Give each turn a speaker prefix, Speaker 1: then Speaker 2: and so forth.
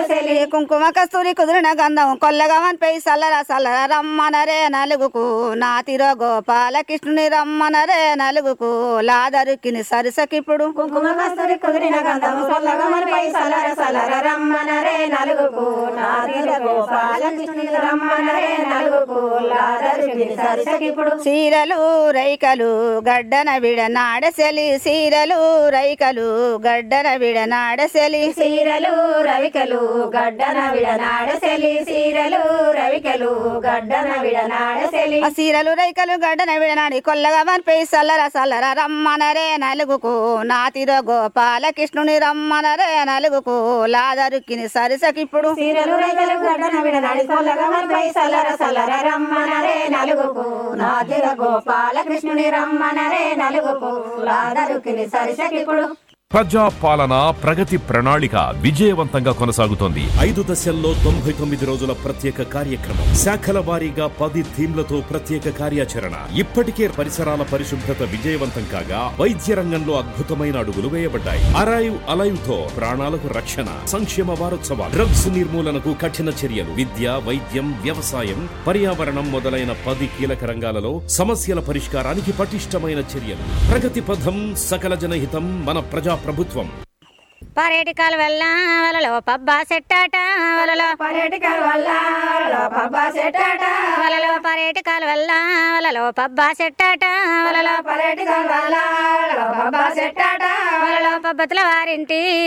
Speaker 1: చెలి
Speaker 2: ఈ కుంకుమ కస్తూరి కుదిరిన గంధం కొల్లగమనిపై సల్లర సల్లర రమ్మనరే నలుగుకు నా తిరో గోపాల కృష్ణుని రమ్మనరే నలుగుకు లాదరుకిని సరిసకిప్పుడు
Speaker 1: కుంకుమ కస్తూరి కుదిరిన గంధము సొల్లగమనిపై సలర సలర రమ్మనరే నలుగుకు నాదిర గోపాల కృష్ణుని రమ్మనరే నలుగుకు లాదరుకిని సరిసకిప్పుడు
Speaker 2: సీరలు రైకలు గడ్డన విడ నాడసెలి సీరలు రైకలు గడ్డన విడ నాడసెలి
Speaker 1: సీరలు రవికలు గడ్డన విడనాడసెలి సీరలు రవికలు గడ్డన విడనాడసెలి
Speaker 2: ఆ సీరలు రైకలు గడ్డన విడనాడి కొల్లగా మనిపై సల్లర సల్లర రమ్మనరే నలుగుకు నా తిరో గోపాల కృష్ణుని రమ్మనరే నలుగుకు లాదరుకిని సరిసకిప్పుడు
Speaker 1: సీరలు రైకలు గడ్డన విడనాడి సొల్లగమనిపై సలర సలర రమ్మనరే నలుగుకు నాదిర గోపాల కృష్ణుని రమ్మనరే నలుగుకు లాదరుకిని సరిసకిప్పుడు
Speaker 3: ప్రజా పాలన ప్రగతి ప్రణాళిక విజయవంతంగా కొనసాగుతోంది
Speaker 4: ఐదు దశల్లో తొంభై తొమ్మిది రోజుల ప్రత్యేక కార్యక్రమం శాఖల వారీగా పది థీమ్లతో ప్రత్యేక కార్యాచరణ ఇప్పటికే పరిసరాల పరిశుభ్రత విజయవంతం కాగా వైద్య రంగంలో అద్భుతమైన అడుగులు వేయబడ్డాయి అరైవ్ అలైవ్ తో ప్రాణాలకు రక్షణ సంక్షేమ వారోత్సవాలు డ్రగ్స్ నిర్మూలనకు కఠిన చర్యలు విద్య వైద్యం వ్యవసాయం పర్యావరణం మొదలైన పది కీలక రంగాలలో సమస్యల పరిష్కారానికి పటిష్టమైన చర్యలు ప్రగతి పథం సకల జనహితం మన ప్రజా ప్రభుత్వం
Speaker 5: పర్యటకాలు వెళ్ళా వలలో పబ్బా సెట్టాట వలలో
Speaker 1: పర్యటకాల వల్ల పబ్బా సెట్టాట
Speaker 5: వలలో పర్యటకాలు వెళ్ళా వలలో పబ్బా సెట్టాట వలలో
Speaker 1: పర్యటకాల వల్ల పబ్బా సెట్టాట
Speaker 5: వలలో పబ్బతుల వారింటి